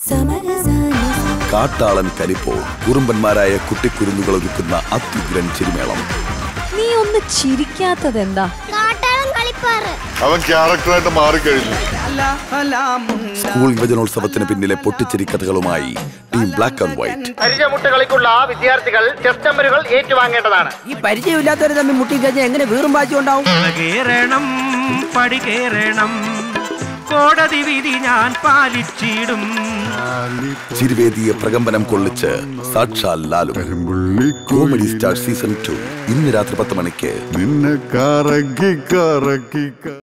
കാട്ടാളൻ കരിപ്പോ കുറുമ്പന്മാരായ കുട്ടിക്കുരുന്നുകൾ ഒരുക്കുന്ന അത്യുഗ്രൻ ചിരിമേളം നീ ഒന്ന് ചിരിക്കാത്തത് എന്താ കാട്ടാളം കളിപ്പാറ് അവൻ ക്യാരക്ടറായിട്ട് മാറിക്കഴിഞ്ഞു സ്കൂൾ യുവജനോത്സവത്തിന് പിന്നിലെ പൊട്ടിച്ചിരി കഥകളുമായി ടീം ബ്ലാക്ക് ആൻഡ് വൈറ്റ് പരിചയമുട്ട കളിക്കുള്ള വിദ്യാർത്ഥികൾ ടെസ്റ്റ് നമ്പറുകൾ ഏറ്റുവാങ്ങേണ്ടതാണ് ഈ പരിചയമില്ലാത്തവരെ തമ്മിൽ മുട്ടിക്കഴിഞ്ഞാൽ എങ്ങനെ വീറും വാശി ഉണ്ടാവും കേറണം പടി കേറണം കോടതി വിധി ഞാൻ പാലിച്ചിടും ചിരിവേദിയെ പ്രകമ്പനം കൊള്ളിച്ച് സാക്ഷാൽ Lalu comedy star season two ഇന്ന് രാത്രി പത്ത് മണിക്ക് നിന്നെ കറക്കി കറക്കി